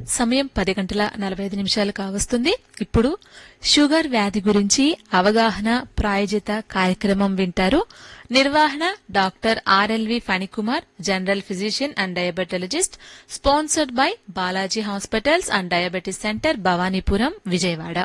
సమయం పది గంటల నలభై ఐదు నిమిషాలు కావస్తుంది ఇప్పుడు షుగర్ వ్యాధి గురించి అవగాహన ప్రాయోజిత కార్యక్రమం వింటారు నిర్వహణ doctor RLV Phanikumar general physician and diabetologist sponsored by Balaji hospitals and diabetes centre Bhavanipuram Vijayawada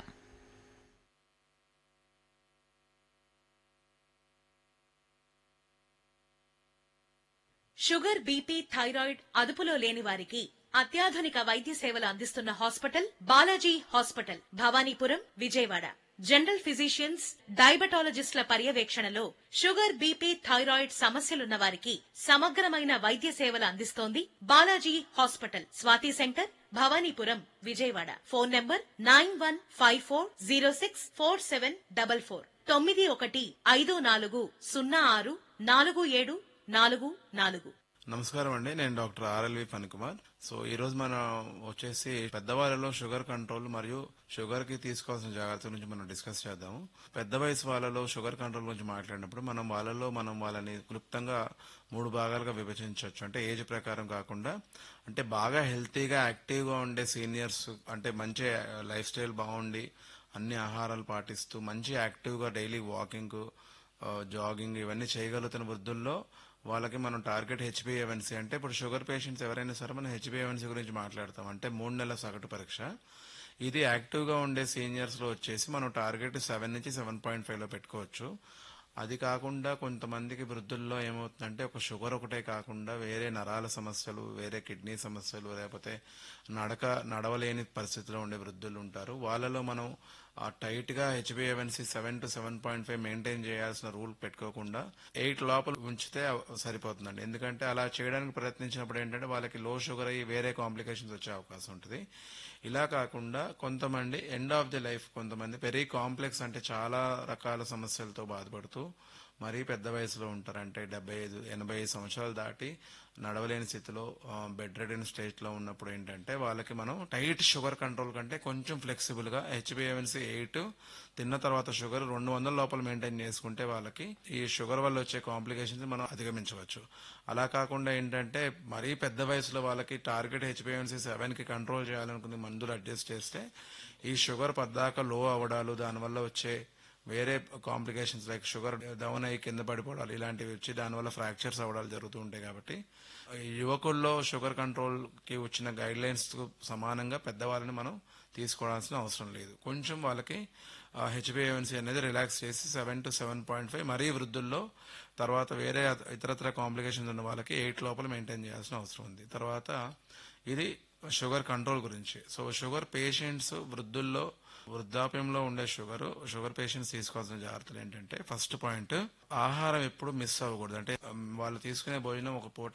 sugar BP thyroid అదుపులో లేని వారికి అత్యాధునిక వైద్య సేవలు అందిస్తున్న hospital Balaji hospital Bhavanipuram Vijayawada general physicians డయాబెటాలజిస్టుల పర్యవేక్షణలో షుగర్ బీపీ థైరాయిడ్ సమస్యలున్న వారికి సమగ్రమైన వైద్య సేవలు అందిస్తోంది Balaji hospital Swathi centre Bhavanipuram Vijayawada phone number nine one five four zero six four seven double four తొమ్మిది ఒకటి ఐదు నాలుగు సున్నా ఆరు నాలుగు ఏడు నాలుగు నాలుగు నమస్కారం అండి నేను డాక్టర్ ఆర్ఎల్వి ఫణికుమార్ సో ఈ రోజు మనం వచ్చేసి పెద్దవాళ్ళలో షుగర్ కంట్రోల్ మరియు షుగర్ కి తీసుకోవాల్సిన జాగ్రత్తల గురించి మనం డిస్కస్ చేద్దాము పెద్ద వయసు వాళ్ళలో షుగర్ కంట్రోల్ గురించి మాట్లాడినప్పుడు మనం వాళ్ళలో మనం వాళ్ళని క్లుప్తంగా మూడు భాగాలుగా విభజించవచ్చు అంటే ఏజ్ ప్రకారం కాకుండా అంటే బాగా హెల్తీగా యాక్టివ్గా ఉండే సీనియర్స్ అంటే మంచి లైఫ్ స్టైల్ బాగుండి అన్ని ఆహారాలు పాటిస్తూ మంచి యాక్టివ్గా డైలీ వాకింగ్ జాగింగ్ ఇవన్నీ చేయగలుగుతున్న వృద్ధుల్లో వాళ్ళకి మనం టార్గెట్ హెచ్బిఏవన్సీ అంటే ఇప్పుడు షుగర్ పేషెంట్స్ ఎవరైనా సరే మనం హెచ్బిఏవన్సీ గురించి మాట్లాడతాం అంటే మూడు నెలల సగటు పరీక్ష ఇది యాక్టివ్ గా ఉండే సీనియర్స్ లో వచ్చేసి మనం టార్గెట్ సెవెన్ నుంచి సెవెన్ పాయింట్ ఫైవ్ లో పెట్టుకోవచ్చు అది కాకుండా కొంతమందికి వృద్ధుల్లో ఏమవుతుందంటే ఒక షుగర్ ఒకటే కాకుండా వేరే నరాల సమస్యలు వేరే కిడ్నీ సమస్యలు లేకపోతే నడక నడవలేని పరిస్థితిలో ఉండే వృద్ధులు ఉంటారు వాళ్ళలో మనం ఆ టైట్ గా హెచ్బిఏవన్సీ seven to seven point five maintain చేయాల్సిన రూల్ పెట్టుకోకుండా ఎయిట్ లోపల ఉంచితే సరిపోతుందండి ఎందుకంటే అలా చేయడానికి ప్రయత్నించినప్పుడు ఏంటంటే వాళ్ళకి లో షుగర్ అయ్యి వేరే కాంప్లికేషన్స్ వచ్చే అవకాశం ఉంటుంది ఇలా కాకుండా కొంతమంది ఎండ్ ఆఫ్ ది లైఫ్ కొంతమంది వెరీ కాంప్లెక్స్ అంటే చాలా రకాల సమస్యలతో బాధపడుతూ మరీ పెద్ద వయసులో ఉంటారు అంటే డెబ్బై ఐదు ఎనభై ఐదు సంవత్సరాలు దాటి నడవలేని స్థితిలో బెడ్ రెడీన్ స్టేజ్ లో ఉన్నప్పుడు ఏంటంటే వాళ్ళకి మనం టైట్ షుగర్ కంట్రోల్ కంటే కొంచెం ఫ్లెక్సిబుల్ గా హెచ్బిఎవన్సీ ఎయిట్ తిన్న తర్వాత షుగర్ రెండు వందల లోపల మెయింటైన్ చేసుకుంటే వాళ్ళకి ఈ షుగర్ వల్ల వచ్చే కాంప్లికేషన్స్ మనం అధిగమించవచ్చు అలా కాకుండా ఏంటంటే మరీ పెద్ద వయసులో వాళ్ళకి టార్గెట్ హెచ్బిఎవన్సీ సెవెన్ కి కంట్రోల్ చేయాలనుకునే మందులు అడ్జస్ట్ చేస్తే ఈ షుగర్ పద్దాక లో అవ్వడాలు దానివల్ల వచ్చే వేరే కాంప్లికేషన్స్ లైక్ షుగర్ డౌన్ అయ్యి కింద పడిపోవడాలు ఇలాంటివి వచ్చి దానివల్ల ఫ్రాక్చర్స్ అవ్వడాలు జరుగుతూ ఉంటాయి కాబట్టి యువకుల్లో షుగర్ కంట్రోల్ కి వచ్చిన గైడ్ లైన్స్ సమానంగా పెద్దవాళ్ళని మనం తీసుకోవాల్సిన అవసరం లేదు కొంచెం వాళ్ళకి హెచ్బిఎన్సీ అనేది రిలాక్స్ చేసి seven to seven point five మరీ వృద్ధుల్లో తర్వాత వేరే ఇతరత్ర కాంప్లికేషన్స్ ఉన్న వాళ్ళకి ఎయిట్ లోపల మెయింటైన్ చేయాల్సిన అవసరం ఉంది తర్వాత ఇది షుగర్ కంట్రోల్ గురించి సో షుగర్ పేషెంట్స్ వృద్ధుల్లో వృద్ధాప్యంలో ఉండే షుగర్ షుగర్ పేషెంట్స్ తీసుకోవాల్సిన జాగ్రత్తలు ఏంటంటే ఫస్ట్ పాయింట్ ఆహారం ఎప్పుడు మిస్ అవ్వకూడదు అంటే వాళ్ళు తీసుకునే భోజనం ఒక పూట